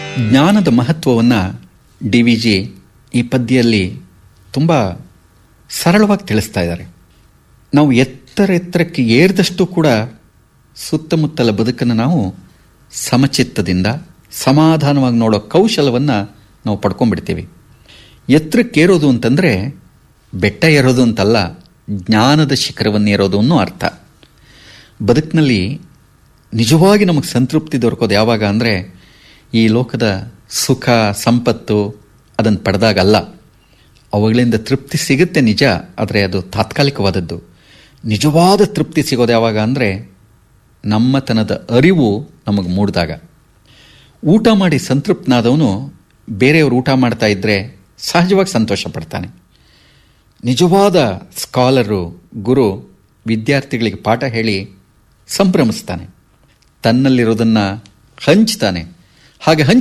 ಜ್ಞಾನದ ಮಹತ್ವವನ್ನು D V G ಈ ಪದ್ಯದಲ್ಲಿ ತುಂಬ ಸರಳವಾಗಿ ತಿಳಿಸ್ತಾ ಇದ್ದಾರೆ ನಾವು ಎತ್ತರ ಎತ್ತರಕ್ಕೆ ಏರಿದಷ್ಟು ಕೂಡ ಸುತ್ತಮುತ್ತಲ ಬದುಕನ್ನು ನಾವು ಸಮಚಿತ್ತದಿಂದ ಸಮಾಧಾನವಾಗಿ ನೋಡೋ ಕೌಶಲವನ್ನು ನಾವು ಪಡ್ಕೊಂಡ್ಬಿಡ್ತೀವಿ ಎತ್ತರಕ್ಕೇರೋದು ಅಂತಂದರೆ ಬೆಟ್ಟ ಏರೋದು ಅಂತಲ್ಲ ಜ್ಞಾನದ ಶಿಖರವನ್ನು ಏರೋದು ಅನ್ನೋ ಅರ್ಥ ಬದುಕಿನಲ್ಲಿ ನಿಜವಾಗಿ ನಮಗೆ ಸಂತೃಪ್ತಿ ದೊರಕೋದು ಯಾವಾಗ ಅಂದರೆ ಈ ಲೋಕದ ಸುಖ ಸಂಪತ್ತು ಅದನ್ನು ಪಡೆದಾಗಲ್ಲ ಅವುಗಳಿಂದ ತೃಪ್ತಿ ಸಿಗುತ್ತೆ ನಿಜ ಆದರೆ ಅದು ತಾತ್ಕಾಲಿಕವಾದದ್ದು ನಿಜವಾದ ತೃಪ್ತಿ ಸಿಗೋದು ಯಾವಾಗ ಅಂದರೆ ನಮ್ಮತನದ ಅರಿವು ನಮಗೆ ಮೂಡಿದಾಗ ಊಟ ಮಾಡಿ ಸಂತೃಪ್ತನಾದವನು ಬೇರೆಯವರು ಊಟ ಮಾಡ್ತಾ ಇದ್ದರೆ ಸಹಜವಾಗಿ ಸಂತೋಷ ಪಡ್ತಾನೆ ನಿಜವಾದ ಸ್ಕಾಲರು ಗುರು ವಿದ್ಯಾರ್ಥಿಗಳಿಗೆ ಪಾಠ ಹೇಳಿ ಸಂಭ್ರಮಿಸ್ತಾನೆ ತನ್ನಲ್ಲಿರೋದನ್ನು ಹಂಚ್ತಾನೆ ಹಾಗೆ ಹಂಚಿ